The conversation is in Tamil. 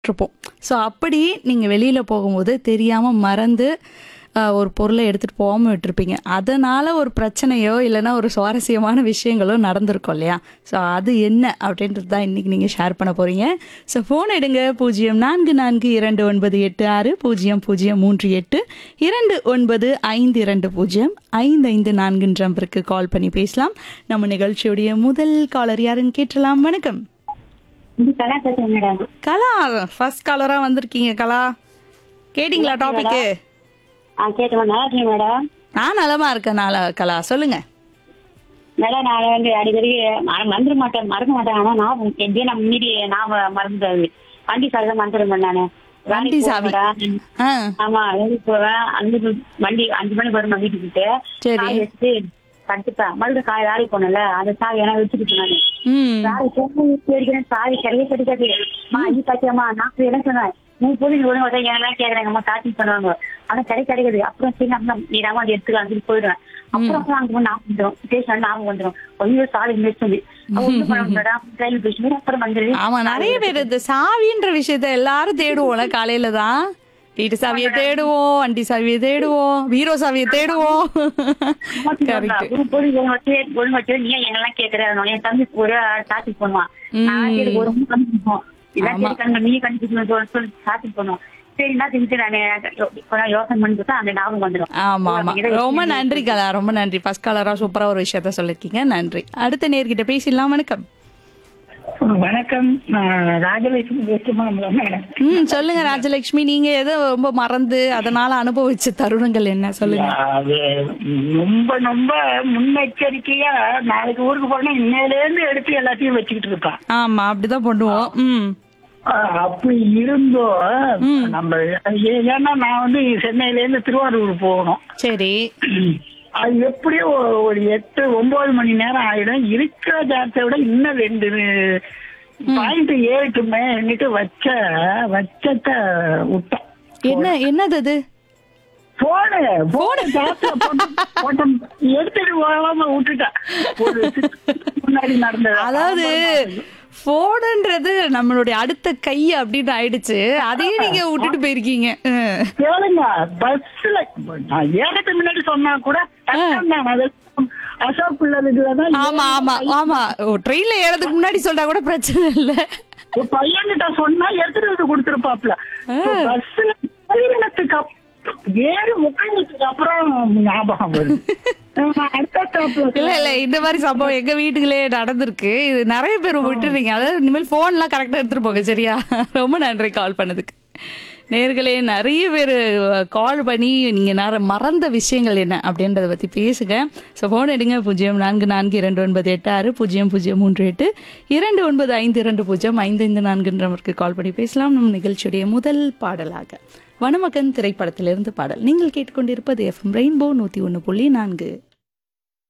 இருப்போம் ஸோ அப்படி நீங்கள் வெளியில் போகும்போது தெரியாமல் மறந்து ஆஹ், ஒரு பொருளை எடுத்துகிட்டு போகாமல் விட்டுருப்பீங்க அதனால் ஒரு பிரச்சனையோ இல்லைன்னா ஒரு சுவாரஸ்யமான விஷயங்களோ நடந்திருக்கும் இல்லையா ஸோ அது என்ன அப்படின்றது தான் இன்றைக்கி நீங்கள் ஷேர் பண்ண போகிறீங்க ஸோ ஃபோன் எடுங்க பூஜ்ஜியம் நான்கு நான்கு இரண்டு ஒன்பது எட்டு ஆறு பூஜ்ஜியம் பூஜ்ஜியம் மூன்று எட்டு இரண்டு ஒன்பது ஐந்து இரண்டு பூஜ்ஜியம் ஐந்து ஐந்து நான்குன்ற நம்பருக்கு கால் பண்ணி பேசலாம் நம்ம நிகழ்ச்சியுடைய முதல் காலர் யாருன்னு கேட்டலாம் வணக்கம் இது கலா பேசுறேன் மேடம் கலா ஃபர்ஸ்ட் காலரா வந்திருக்கீங்க கலா கேட்டிங்களா டாபிக்கு ஆ கேட்டேன் நல்லா இருக்கேன் மேடம் நான் நலமா இருக்கேன் நாள கலா சொல்லுங்க மேடம் நான் வந்து அடிக்கடி மற- மறந்துட மாட்டேன் மறக்க மாட்டேன் ஆனா நான் எப்படியும் நான் மீறி நான் மறந்துடாது வண்டி சாவி தான் மறந்துடுவேன் நானு வண்டி வேலைக்கு சாவி. போவேன் மேடம். ஆ ஆமா வேலைக்கு போவேன் அஞ்சு வண்டி அஞ்சு மணிக்கு வருமா வீட்டுக்கிட்டு சரி. சாவி வச்சுட்டு படுத்துப்பேன் மறுபடியும் காய் வேலைக்கு போனல அந்த சாவி ஏன்னா வச்சுக்கிட்டு நானு ம் சாவி தேடிக்கிறேன் சாவி கிடையவே கிடைக்காது மா இது பாத்தியாமா நான் என்ன சொன்னேன் நீ போய் நீ ஒழுங்கு வந்தா ஏன் கேக்குறாங்க அம்மா காட்டி பண்ணுவாங்க ஆனா கிடை கிடைக்காது அப்புறம் சரி நம்ம நீ தான் வந்து எடுத்துக்கலாம் சொல்லி போயிடுவேன் அப்புறம் அங்க வந்து ஞாபகம் வந்துடும் ஸ்டேஷன் ஞாபகம் வந்துடும் ஐயோ சாவி மிஸ் வந்து ஒண்ணு பண்ண முடியாதா ரயில் பேசி அப்புறம் வந்துடுது ஆமா நிறைய பேர் இந்த சாவின்ற விஷயத்த எல்லாரும் தேடுவோம்ல காலையில தான் வீட்டு சாவியை தேடுவோம் வண்டி சாவியை தேடுவோம் பீரோ சாவியை தேடுவோம் கரெக்ட் ஒரு பொருள் ஒழுங்கு வச்சு ஒழுங்கு வச்சு நீ ஏன் எங்கெல்லாம் கேக்குற என் தம்பி ஒரு டாபிக் பண்ணுவான் நான் சரி ஒரு முறை கண்டுபிடிப்போம் இதான் சரி கண்டு நீ கண்டுபிடிக்கணும் சொல்லி டாபிக் பண்ணுவோம் சரி நான் செஞ்சு நான் யோசனை பண்ணிட்டு தான் அந்த ஞாபகம் வந்துடும் ஆமா ஆமா ரொம்ப நன்றி கலா ரொம்ப நன்றி ஃபர்ஸ்ட் கலரா சூப்பரா ஒரு விஷயத்த சொல்லிருக்கீங்க நன்றி அடுத்த நேர்கிட்ட பேசிடலாம் வணக்கம் வணக்கம் நான் ராஜலட்சுமி பேசுமா மேடம் ம் சொல்லுங்க ராஜலட்சுமி நீங்க எதோ ரொம்ப மறந்து அதனால அனுபவிச்ச தருணங்கள் என்ன சொல்லுங்க அது ரொம்ப ரொம்ப முன்னெச்சரிக்கையா நாளைக்கு ஊருக்கு போனா இன்னையில இருந்து எடுத்து எல்லாத்தையும் வச்சுக்கிட்டு இருப்பான் ஆமா அப்படிதான் பண்ணுவோம் ம் ஆஹ் அப்படி இருந்தோம் நம்ம ஏ- ஏன்னா நான் வந்து சென்னையில இருந்து திருவாரூர் போகணும் சரி அது எப்படியும் ஒ- ஒரு எட்டு ஒன்பது மணி நேரம் ஆயிடும் இருக்கிற ஜாத்தை விட இன்னும் ரெண்டு பாயிண்ட் ஏறிட்டுமே என்கிட்ட வச்ச வச்சத்தை விட்டேன் என்ன என்னது அது போனு போனு ஜாஸ்தியா போட்டு போட்டு எடுத்துட்டு போகாம விட்டுட்டேன் ஒரு six months முன்னாடி நடந்தது அதாவது போனுன்றது நம்மளுடைய அடுத்த கை அப்படின்னு ஆயிடுச்சு அதையே நீங்க விட்டுட்டு போயிருக்கீங்க ம். கேளுங்க பஸ்ல நான் ஏறதுக்கு முன்னாடி சொன்னா கூட கஷ்டம் தான் அது அசோக் பிள்ளைதான் ஆமா ஆமா ஆமா ஓ ட்ரெயின்ல ஏறதுக்கு முன்னாடி சொல்றா கூட பிரச்சனை இல்ல பையன்கிட்ட சொன்னா எடுத்துட்டு வந்து கொடுத்துருப்பாப்ல பஸ்ல பயணத்துக்கு அப்புறம் ஏறி உட்கார்ந்ததுக்கு அப்புறம் ஞாபகம் வருது நான் அடுத்த ஸ்டாப்ல இல்ல இல்ல இந்த மாதிரி சம்பவம் எங்க வீட்டுக்குள்ளே நடந்திருக்கு இது நிறைய பேர் விட்டுறீங்க அதாவது இனிமேல் போன் எல்லாம் கரெக்டா எடுத்துட்டு போங்க சரியா ரொம்ப நன்றி கால் பண்ணதுக்கு நேர்களே நிறைய பேர் கால் பண்ணி நீங்க நர- மறந்த விஷயங்கள் என்ன அப்படின்றத பத்தி பேசுங்க ஸோ ஃபோன் எடுங்க பூஜ்ஜியம் நான்கு நான்கு இரண்டு ஒன்பது எட்டு ஆறு பூஜ்ஜியம் பூஜ்ஜியம் மூன்று எட்டு இரண்டு ஒன்பது ஐந்து இரண்டு பூஜ்ஜியம் ஐந்து ஐந்து நான்குன்ற நம்பருக்கு கால் பண்ணி பேசலாம் நம் நிகழ்ச்சியுடைய முதல் பாடலாக வனமகன் திரைப்படத்திலிருந்து பாடல் நீங்கள் கேட்டுக்கொண்டிருப்பது எஃப்எம் ரெயின்போ நூத்தி ஒன்று புள்ளி நான்கு